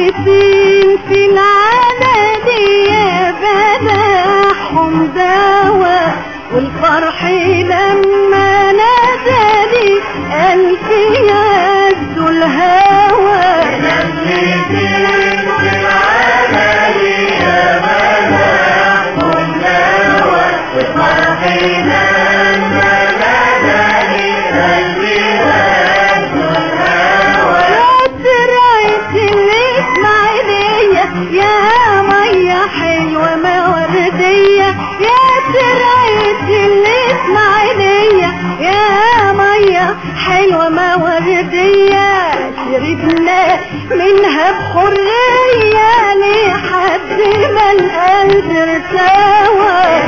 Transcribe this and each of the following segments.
ميتين في العدد يا بلاحهم دواء والفرح لما نادالي ألف يد الهوى وترعت الإسماعيلية يا مية حلوة ما وردية يا ترعت الإسماعيلية يا مية حلوة ما وردية شربنا منها بحرية لحد ما القلب ارتوى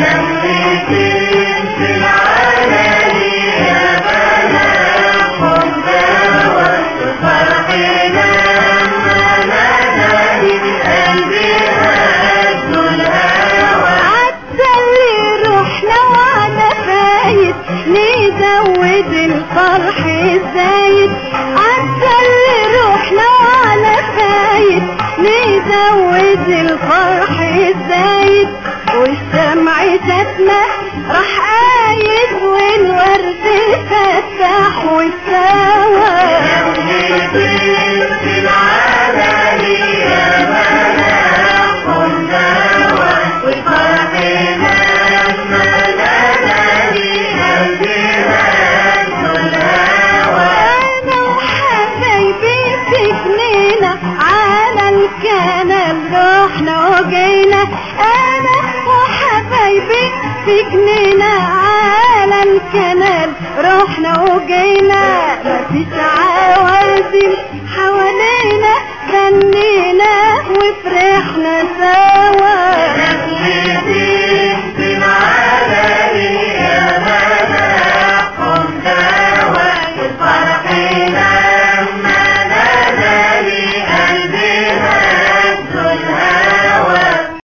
حتى اللي رحنا وعلى فايت نزود الفرح الزايد حتى اللي رحنا وعلى فايت نزود الفرح الزايد والشمع شتنا راح قايد والورد فتح والسوا انا وحبايبي في جنينة على الكنال رحنا وجينا انا وحبايبي في جنينة على الكنال رحنا وجينا مفيش